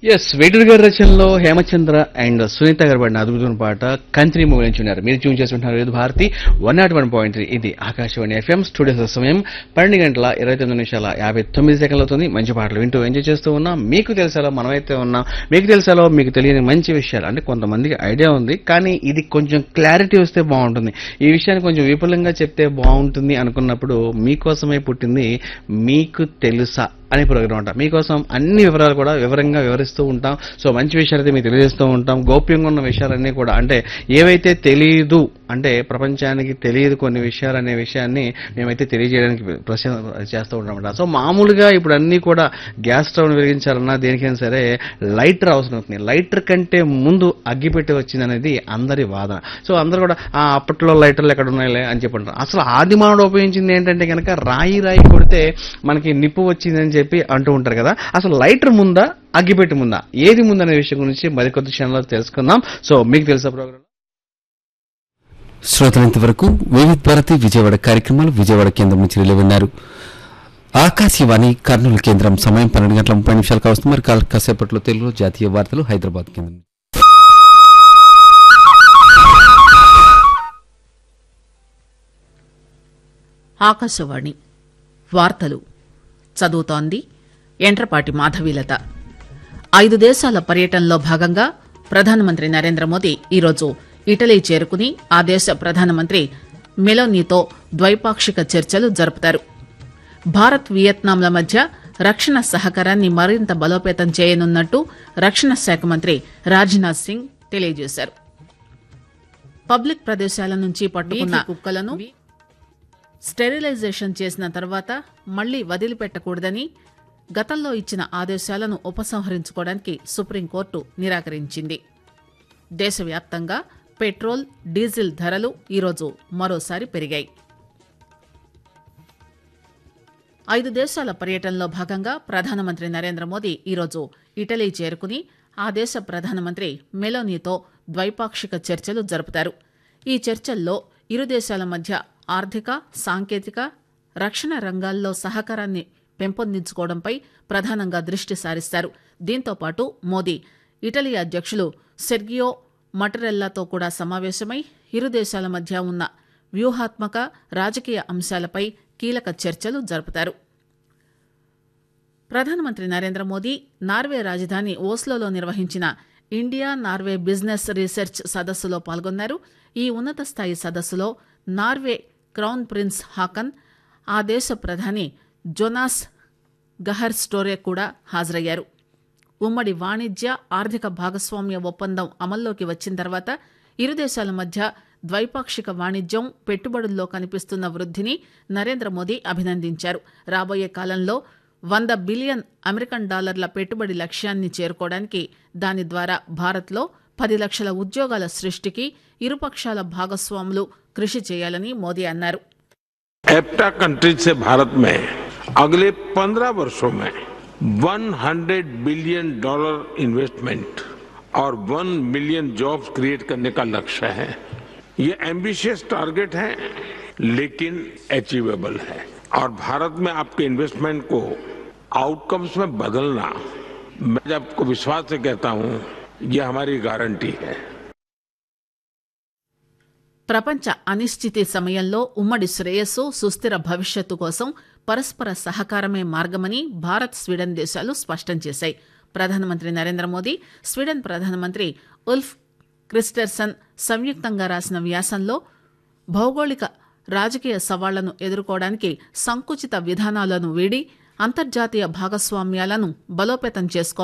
yes Veturi గారి రచనలో Hemachandra and Sunitha గారు పడిన అద్భుతమైన పాట కంత్రి మూవీ నుంచి ఉన్నారు మీరు ట్యూన్ చేస్తుంటున్నారు ఇది Bharati one nought one point three ఇది ఆకాశవాణి ఎఫ్ఎం స్టూడియోస్ సమయం పన్నెండు గంటల ఇరవై తొమ్మిది నిమిషాల యాభై తొమ్మిది సెకండ్లు అవుతుంది మంచి పాటలు వింటూ ఎంజాయ్ చేస్తూ ఉన్నాం మీకు తెలుసాలో మనమైతే ఉన్నాం మీకు తెలుసాలో మీకు తెలియని మంచి విషయాలు అంటే కొంతమందికి ఐడియా ఉంది కానీ ఇది కొంచెం క్లారిటీ వస్తే బాగుంటుంది ఈ విషయాన్ని కొంచెం విపులంగా చెప్తే బాగుంటుంది అనుకున్నప్పుడు మీకోసమే పుట్టింది మీకు తెలుసా అనే ప్రోగ్రామ్ అంట మీకోసం అన్ని వివరాలు కూడా వివరంగా వివరిస్తూ ఉంటాం సో మంచి విషయాలు అయితే మీకు తెలియజేస్తూ ఉంటాం గోప్యంగా ఉన్న విషయాలన్నీ కూడా అంటే ఏవైతే తెలియదు అంటే ప్రపంచానికి తెలియదు కొన్ని విషయాలు అనే విషయాన్ని మేమైతే తెలియజేయడానికి ప్రశ్న చేస్తూ ఉంటాం సో మామూలుగా ఇప్పుడు అన్ని కూడా గ్యాస్ స్టవ్ వెలిగించాలన్నా దేనికైనా సరే లైటర్ అవసరం అవుతుంది లైటర్ కంటే ముందు అగ్గిపెట్టి వచ్చింది అనేది అందరి వాదన సో అందరూ కూడా "ఆ, అప్పట్లో లైటర్లు ఎక్కడ ఉన్నాయిలే అని చెప్పంటారు అసలు ఆది మానవుడు ఉపయోగించింది ఏంటంటే కనుక రాయి రాయి కొడితే మనకి నిప్పు వచ్చిందని చెప్పి అంటూ ఉంటారు కదా అసలు లైటర్ ముందా అగ్గిపెట్టి ముందా ఏది ముందనే విషయం గురించి మరికొద్ది క్షణంలో తెలుసుకుందాం సో మీకు తెలుసా ప్రోగ్రామ్ శ్రోతలంతవరకు వివిధ భారతి విజయవాడ కార్యక్రమాలు విజయవాడ కేంద్రం నుంచి రిలే విన్నారు ఆకాశవాణి కర్నూలు కేంద్రం సమయం పన్నెండు గంటల ముప్పై నిమిషాలకు వస్తుంది మరి కాల్- కాసేపట్లో తెలుగులో జాతీయ వార్తలు హైదరాబాద్ కేంద్రం ఆకాశవాణి వార్తలు చదువుతోంది ఎంట్రపాటి మాధవీలత ఐదు దేశాల పర్యటనలో భాగంగా ప్రధానమంత్రి నరేంద్ర మోదీ ఈరోజు ఇటలీ చేరుకుని ఆ దేశ ప్రధానమంత్రి మెలోనీతో ద్వైపాక్షిక చర్చలు జరుపుతారు భారత్ వియత్నాంల మధ్య రక్షణ సహకారాన్ని మరింత బలోపేతం చేయనున్నట్టు రక్షణ శాఖ మంత్రి రాజ్నాథ్ సింగ్ తెలియజేశారు పబ్లిక్ ప్రదేశాల నుంచి పట్టుకున్న కుక్కలను స్టెరిలైజేషన్ చేసిన తర్వాత మళ్లీ వదిలిపెట్టకూడదని గతంలో ఇచ్చిన ఆదేశాలను ఉపసంహరించుకోవడానికి సుప్రీంకోర్టు నిరాకరించింది దేశవ్యాప్తంగా పెట్రోల్ డీజిల్ ధరలు ఈరోజు మరోసారి పెరిగాయి ఐదు దేశాల పర్యటనలో భాగంగా ప్రధానమంత్రి నరేంద్ర మోదీ ఈరోజు ఇటలీ చేరుకుని ఆ దేశ ప్రధానమంత్రి మెలోనీతో ద్వైపాక్షిక చర్చలు జరుపుతారు ఈ చర్చల్లో ఇరు దేశాల మధ్య ఆర్థిక సాంకేతిక రక్షణ రంగాల్లో సహకారాన్ని పెంపొందించుకోవడంపై ప్రధానంగా దృష్టి సారిస్తారు దీంతో పాటు మోదీ ఇటలీ అధ్యక్షులు సెర్గియో మటరెల్లాతో కూడా సమావేశమై ఇరు దేశాల మధ్య ఉన్న వ్యూహాత్మక రాజకీయ అంశాలపై కీలక చర్చలు జరుపుతారు ప్రధానమంత్రి నరేంద్ర మోదీ నార్వే రాజధాని ఓస్లోలో నిర్వహించిన ఇండియా నార్వే బిజినెస్ రీసెర్చ్ సదస్సులో పాల్గొన్నారు ఈ ఉన్నత స్థాయి సదస్సులో నార్వే క్రౌన్ ప్రిన్స్ హాకన్ ఆ దేశ ప్రధాని జొనాస్ గహర్ స్టోరే కూడా హాజరయ్యారు ఉమ్మడి వాణిజ్య ఆర్థిక భాగస్వామ్య ఒప్పందం అమల్లోకి వచ్చిన తర్వాత ఇరు దేశాల మధ్య ద్వైపాక్షిక వాణిజ్యం పెట్టుబడుల్లో కనిపిస్తున్న వృద్ధిని నరేంద్ర మోదీ అభినందించారు రాబోయే కాలంలో వంద బిలియన్ అమెరికన్ డాలర్ల పెట్టుబడి లక్ష్యాన్ని చేరుకోవడానికి దాని ద్వారా భారత్లో పది లక్షల ఉద్యోగాల సృష్టికి ఇరుపక్షాల భాగస్వాములు కృషి చేయాలని మోదీ అన్నారు एप्टा कंट्रीज से भारत में अगले 15 वर्षों में 100 बिलियन डॉलर इन्वेस्टमेंट और 1 मिलियन जॉब्स क्रिएट करने का लक्ष्य है ये एम्बिशियस टारगेट है लेकिन अचीवेबल है और भारत में आपके इन्वेस्टमेंट को आउटकम्स में बदलना मैं आपको विश्वास से कहता हूं ये हमारी गारंटी है ప్రపంచ అనిశ్చితి సమయంలో ఉమ్మడి శ్రేయస్సు సుస్థిర భవిష్యత్తు కోసం పరస్పర సహకారమే మార్గమని భారత్ స్వీడన్ దేశాలు స్పష్టం చేశాయి ప్రధానమంత్రి నరేంద్ర మోదీ స్వీడన్ ప్రధానమంత్రి ఉల్ఫ్ క్రిస్టర్సన్ సంయుక్తంగా రాసిన వ్యాసంలో భౌగోళిక రాజకీయ సవాళ్లను ఎదుర్కోవడానికి సంకుచిత విధానాలను వీడి అంతర్జాతీయ భాగస్వామ్యాలను బలోపేతం చేసుకో